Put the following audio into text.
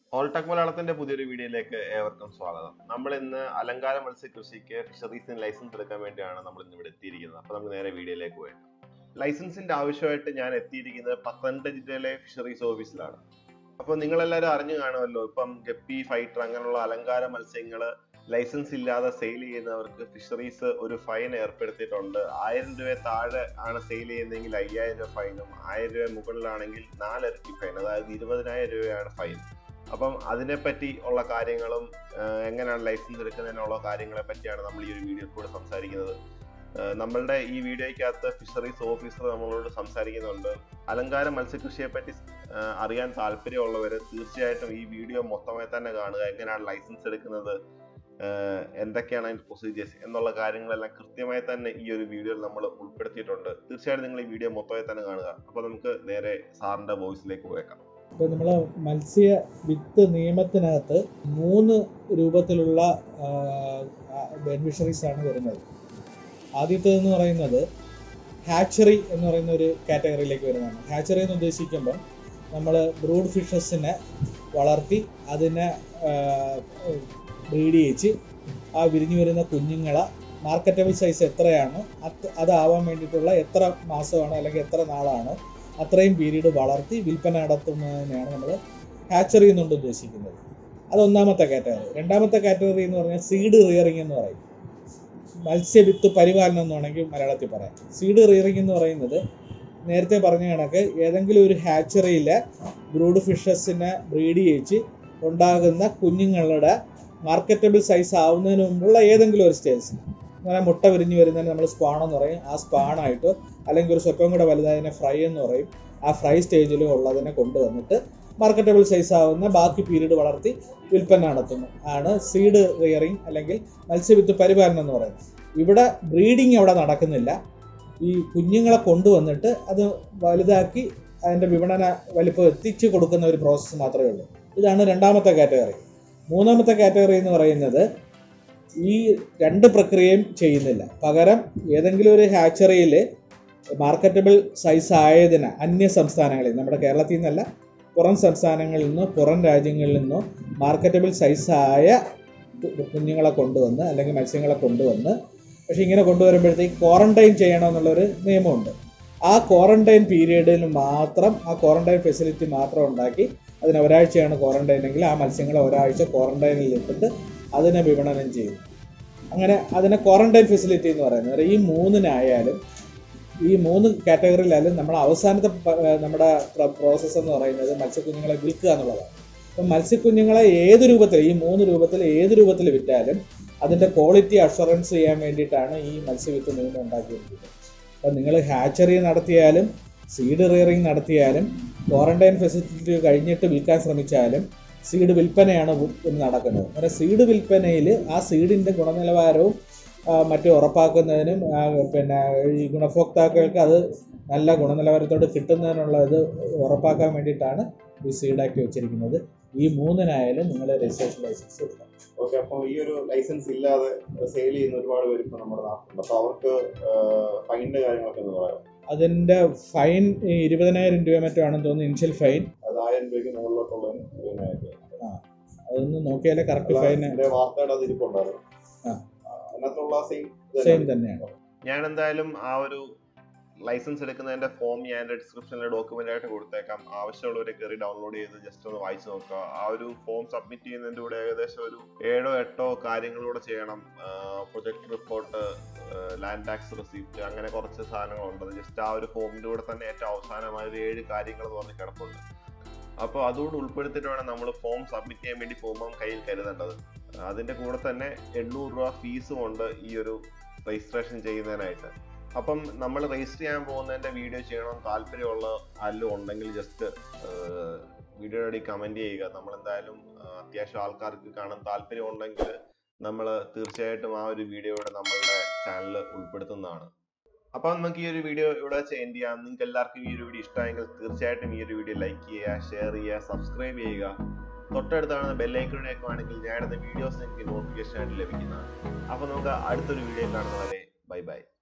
ഓൾടെക് മലയാളത്തിന്റെ പുതിയൊരു വീഡിയോയിലേക്ക് ഏവർക്കും സ്വാഗതം നമ്മൾ ഇന്ന് അലങ്കാര മത്സ്യകൃഷിക്ക് ഫിഷറീസിന് ലൈസൻസ് എടുക്കാൻ വേണ്ടിയാണ് നമ്മൾ ഇന്ന് ഇവിടെ എത്തിയിരിക്കുന്നത് അപ്പൊ നമുക്ക് നേരെ വീഡിയോയിലേക്ക് പോയിട്ട് ലൈസൻസിന്റെ ആവശ്യമായിട്ട് ഞാൻ എത്തിയിരിക്കുന്നത് പത്തനംതിട്ട ജില്ലയിലെ ഫിഷറീസ് ഓഫീസിലാണ് അപ്പോൾ നിങ്ങളെല്ലാവരും അറിഞ്ഞു കാണുമല്ലോ ഇപ്പം ഗപ്പി ഫൈറ്റർ അങ്ങനെയുള്ള അലങ്കാര മത്സ്യങ്ങൾ ലൈസൻസ് ഇല്ലാതെ സെയിൽ ചെയ്യുന്നവർക്ക് ഫിഷറീസ് ഒരു ഫൈൻ ഏർപ്പെടുത്തിയിട്ടുണ്ട് ആയിരം രൂപ താഴെ ആണ് സെയിൽ ചെയ്യുന്നതെങ്കിൽ അയ്യായിരം രൂപ ഫൈനും ആയിരം രൂപ മുകളിലാണെങ്കിൽ നാലിരട്ടി ഫൈൻ അതായത് ഇരുപതിനായിരം രൂപയാണ് ഫൈൻ അപ്പം അതിനെപ്പറ്റി ഉള്ള കാര്യങ്ങളും ആഹ് എങ്ങനെയാണ് ലൈസൻസ് എടുക്കുന്നതിനുള്ള കാര്യങ്ങളെ പറ്റിയാണ് നമ്മൾ ഈ ഒരു വീഡിയോയിൽ കൂടെ സംസാരിക്കുന്നത് ആഹ് നമ്മളുടെ ഈ വീഡിയോയ്ക്കകത്ത് ഫിഷറീസ് ഓഫീസർ നമ്മളോട് സംസാരിക്കുന്നുണ്ട് അലങ്കാര മത്സ്യകൃഷിയെ പറ്റി ആഹ് അറിയാൻ താല്പര്യമുള്ളവർ തീർച്ചയായിട്ടും ഈ വീഡിയോ മൊത്തമായി തന്നെ കാണുക എങ്ങനെയാണ് ലൈസൻസ് എടുക്കുന്നത് ആഹ് എന്തൊക്കെയാണ് അതിന്റെ പ്രൊസീജിയേഴ്സ് എന്നുള്ള കാര്യങ്ങളെല്ലാം കൃത്യമായി തന്നെ ഈ ഒരു വീഡിയോയിൽ നമ്മൾ ഉൾപ്പെടുത്തിയിട്ടുണ്ട് തീർച്ചയായിട്ടും നിങ്ങൾ ഈ വീഡിയോ മൊത്തമായി തന്നെ കാണുക അപ്പോൾ നമുക്ക് നേരെ സാറിന്റെ വോയിസിലേക്ക് പോയേക്കാം ഇപ്പോൾ നമ്മൾ മത്സ്യ വിത്ത് നിയമത്തിനകത്ത് മൂന്ന് രൂപത്തിലുള്ള ബെനിഫിഷ്യറീസ് ആണ് വരുന്നത് ആദ്യത്തേതെന്ന് പറയുന്നത് ഹാച്ചറി എന്ന് പറയുന്ന ഒരു കാറ്റഗറിയിലേക്ക് വരുന്നതാണ് ഹാച്ചറി എന്ന് ഉദ്ദേശിക്കുമ്പോൾ നമ്മൾ ബ്രൂഡ് ഫിഷസിനെ വളർത്തി അതിനെ ബ്രീഡ് ചെയ്യിച്ച് ആ വിരിഞ്ഞു വരുന്ന കുഞ്ഞുങ്ങളെ മാർക്കറ്റബിൾ സൈസ് എത്രയാണ് അത് അതാവാൻ വേണ്ടിയിട്ടുള്ള എത്ര മാസമാണ് അല്ലെങ്കിൽ എത്ര നാളാണ് അത്രയും പീരീഡ് വളർത്തി വിൽപ്പന നടത്തുന്നതിനെയാണ് നമ്മൾ ഹാച്ചറി എന്നുകൊണ്ട് ഉദ്ദേശിക്കുന്നത് അത് ഒന്നാമത്തെ കാറ്റഗറി രണ്ടാമത്തെ കാറ്റഗറി എന്ന് പറഞ്ഞാൽ സീഡ് റിയറിംഗ് എന്ന് പറയും മത്സ്യവിത്ത് പരിപാലനം എന്ന് വേണമെങ്കിൽ മലയാളത്തിൽ പറയാം സീഡ് റിയറിംഗ് എന്ന് പറയുന്നത് നേരത്തെ പറഞ്ഞ കണക്ക് ഏതെങ്കിലും ഒരു ഹാച്ചറിയിലെ ബ്രൂഡ് ഫിഷസിനെ ബ്രീഡ് ചെയ്യിച്ച് ഉണ്ടാകുന്ന കുഞ്ഞുങ്ങളുടെ മാർക്കറ്റബിൾ സൈസ് ആവുന്നതിന് മുമ്പുള്ള ഏതെങ്കിലും ഒരു സ്റ്റേജ് അങ്ങനെ മുട്ട വിരിഞ്ഞ് വരുന്നതിന് നമ്മൾ സ്പാൺ എന്ന് പറയും ആ സ്പാണായിട്ടോ അല്ലെങ്കിൽ ഒരു സ്വല്പം കൂടെ വലുതായതിനെ ഫ്രൈ എന്ന് പറയും ആ ഫ്രൈ സ്റ്റേജിലും ഉള്ളതിനെ കൊണ്ടുവന്നിട്ട് മാർക്കറ്റബിൾ സൈസ് ആവുന്ന ബാക്കി പീരീഡ് വളർത്തി വിൽപ്പന നടത്തുന്നു ആണ് സീഡ് റിയറിംഗ് അല്ലെങ്കിൽ മത്സ്യവിത്ത് പരിപാലനം എന്ന് പറയുന്നത് ഇവിടെ ബ്രീഡിങ് അവിടെ നടക്കുന്നില്ല ഈ കുഞ്ഞുങ്ങളെ കൊണ്ടുവന്നിട്ട് അത് വലുതാക്കി അതിൻ്റെ വിപണന വലിപ്പം എത്തിച്ചു കൊടുക്കുന്ന ഒരു പ്രോസസ്സ് മാത്രമേ ഉള്ളൂ ഇതാണ് രണ്ടാമത്തെ കാറ്റഗറി മൂന്നാമത്തെ കാറ്റഗറി എന്ന് പറയുന്നത് ഈ രണ്ട് പ്രക്രിയയും ചെയ്യുന്നില്ല പകരം ഏതെങ്കിലും ഒരു ഹാച്ചറിയിൽ മാർക്കറ്റബിൾ സൈസ് ആയതിന് അന്യ സംസ്ഥാനങ്ങളിൽ നമ്മുടെ കേരളത്തിൽ നിന്നല്ല പുറം സംസ്ഥാനങ്ങളിൽ നിന്നോ പുറം രാജ്യങ്ങളിൽ നിന്നോ മാർക്കറ്റബിൾ സൈസ് ആയ കുഞ്ഞുങ്ങളെ കൊണ്ടുവന്ന് അല്ലെങ്കിൽ മത്സ്യങ്ങളെ കൊണ്ടുവന്ന് പക്ഷെ ഇങ്ങനെ കൊണ്ടുവരുമ്പോഴത്തേക്ക് ക്വാറന്റൈൻ ചെയ്യണമെന്നുള്ളൊരു നിയമമുണ്ട് ആ ക്വാറന്റൈൻ പീരീഡിൽ മാത്രം ആ ക്വാറന്റൈൻ ഫെസിലിറ്റി മാത്രം ഉണ്ടാക്കി അതിന് ഒരാഴ്ചയാണ് ക്വാറന്റൈൻ എങ്കിൽ ആ മത്സ്യങ്ങളെ ഒരാഴ്ച ക്വാറന്റൈനിൽ ഇട്ടിട്ട് അതിനെ വിപണനം ചെയ്യും അങ്ങനെ അതിനെ ക്വാറന്റൈൻ ഫെസിലിറ്റി എന്ന് പറയുന്നത് ഈ മൂന്നിനായാലും ഈ മൂന്ന് കാറ്റഗറിയിലായാലും നമ്മൾ അവസാനത്തെ പ- നമ്മുടെ പ്രോസസ്സ് എന്ന് പറയുന്നത് മത്സ്യക്കുഞ്ഞുങ്ങളെ വിൽക്കുക എന്നുള്ളതാണ് അപ്പം മത്സ്യക്കുഞ്ഞുങ്ങളെ ഏത് രൂപത്തിൽ ഈ മൂന്ന് രൂപത്തിൽ ഏത് രൂപത്തിൽ വിറ്റാലും അതിൻ്റെ ക്വാളിറ്റി അഷുറൻസ് ചെയ്യാൻ വേണ്ടിയിട്ടാണ് ഈ മത്സ്യവിത്ത് നിയമം ഉണ്ടാക്കിയിരിക്കുന്നത് അപ്പം നിങ്ങൾ ഹാച്ചറി നടത്തിയാലും സീഡ് റിയറിംഗ് നടത്തിയാലും ക്വാറന്റൈൻ ഫെസിലിറ്റി കഴിഞ്ഞിട്ട് വിൽക്കാൻ ശ്രമിച്ചാലും സീഡ് വിൽപ്പനയാണ് ഉ- ഇന്ന് നടക്കുന്നത് അങ്ങനെ സീഡ് വിൽപ്പനയിൽ ആ സീഡിൻ്റെ ഗുണനിലവാരവും ആ, മറ്റും ഉറപ്പാക്കുന്നതിനും ആ, പിന്നെ ഈ ഗുണഭോക്താക്കൾക്ക് അത് നല്ല ഗുണനിലവാരത്തോട് കിട്ടുന്നതിനുള്ള ഇത് ഉറപ്പാക്കാൻ വേണ്ടിയിട്ടാണ് ഈ സീഡാക്കി വെച്ചിരിക്കുന്നത് ഈ മൂന്നിനായാലും നിങ്ങൾ രജിസ്ട്രേഷൻ ലൈസൻസ് എടുക്കണം ഓക്കെ അപ്പോൾ ഈ ഒരു ലൈസൻസ് ഇല്ലാതെ സെയിൽ ചെയ്യുന്ന ഒരുപാട് പേര് ഇപ്പൊ നമ്മുടെ നാട്ടിലുണ്ട് അപ്പൊ അവർക്ക് ഫൈനിന്റെ കാര്യങ്ങളൊക്കെ എന്ന് പറയാം അതിൻ്റെ ഫൈൻ ഈ ഇരുപതിനായിരം രൂപ മറ്റോ ആണെന്ന് തോന്നുന്നു ഇനിഷ്യൽ ഫൈൻ അത് ആയിരം രൂപയ്ക്ക് മുകളിലോട്ടുള്ളതിന് ഇരുപതിനായിരം രൂപ അതൊന്ന് നോക്കിയാലേ കറക്റ്റ് ഫൈൻ എന്റെ വാർത്തയുടെ അത് ഇരിപ്പുണ്ടായിരുന്നു ആ. ആ, അതിനകത്തുള്ള സെയിം സെയിം തന്നെയാണ് ഞാൻ എന്തായാലും ആ ഒരു ലൈസൻസ് എടുക്കുന്നതിന്റെ ഫോം ഞാൻ എന്റെ ഡിസ്ക്രിപ്ഷനിൽ ഡോക്യുമെന്റ് ആയിട്ട് കൊടുത്തേക്കാം ആവശ്യമുള്ളവരെ കയറി ഡൗൺലോഡ് ചെയ്ത് ജസ്റ്റ് ഒന്ന് വായിച്ചു നോക്കുക ആ ഒരു ഫോം സബ്മിറ്റ് ചെയ്യുന്നതിന്റെ കൂടെ ഏകദേശം ഒരു ഏഴോ എട്ടോ കാര്യങ്ങളൂടെ ചെയ്യണം project report land tax receipt അങ്ങനെ കുറച്ച് സാധനങ്ങളുണ്ട് ജസ്റ്റ് ആ ഒരു ഫോമിന്റെ കൂടെ തന്നെ ഏറ്റവും അവസാനമായ ഒരു ഏഴ് കാര്യങ്ങൾ എന്ന് പറഞ്ഞ് കിടപ്പുണ്ട് അപ്പോൾ അതുകൂടെ ഉൾപ്പെടുത്തിയിട്ട് വേണം നമ്മൾ ഫോം സബ്മിറ്റ് ചെയ്യാൻ വേണ്ടി പോകുമ്പോൾ കയ്യിൽ കരുതേണ്ടത് അതിന്റെ കൂടെ തന്നെ എണ്ണൂറ് രൂപ ഫീസും ഉണ്ട് ഈ ഒരു രജിസ്ട്രേഷൻ ചെയ്യുന്നതിനായിട്ട് അപ്പം നമ്മൾ രജിസ്റ്റർ ചെയ്യാൻ പോകുന്നതിന്റെ വീഡിയോ ചെയ്യണമെന്ന് താല്പര്യമുള്ള ആരെങ്കിലും ഉണ്ടെങ്കിൽ ജസ്റ്റ് വീഡിയോയുടെ അടി കമന്റ് ചെയ്യുക നമ്മൾ എന്തായാലും ആ, അത്യാവശ്യം ആൾക്കാർക്ക് കാണാൻ താല്പര്യം ഉണ്ടെങ്കിൽ നമ്മൾ തീർച്ചയായിട്ടും ആ ഒരു വീഡിയോയുടെ നമ്മളുടെ ചാനലിൽ ഉൾപ്പെടുത്തുന്നതാണ് അപ്പം നമുക്ക് ഈ ഒരു വീഡിയോ ഇവിടെ വെച്ച് എൻഡ് ചെയ്യാം നിങ്ങൾക്ക് എല്ലാവർക്കും ഈ ഒരു വീഡിയോ ഇഷ്ടമായെങ്കിൽ തീർച്ചയായിട്ടും ഈ ഒരു വീഡിയോ ലൈക്ക് ചെയ്യുക ഷെയർ ചെയ്യുക സബ്സ്ക്രൈബ് ചെയ്യുക തൊട്ടടുത്താണ് ബെല്ലൈക്കണിലേക്ക് ആണെങ്കിൽ ഞാൻ ഇടുന്ന വീഡിയോസ് നിങ്ങൾക്ക് നോട്ടിഫിക്കേഷൻ ആയിട്ട് ലഭിക്കുന്നതാണ് അപ്പോൾ നമുക്ക് അടുത്തൊരു വീഡിയോ കാണുന്നവരെ ബൈ ബൈ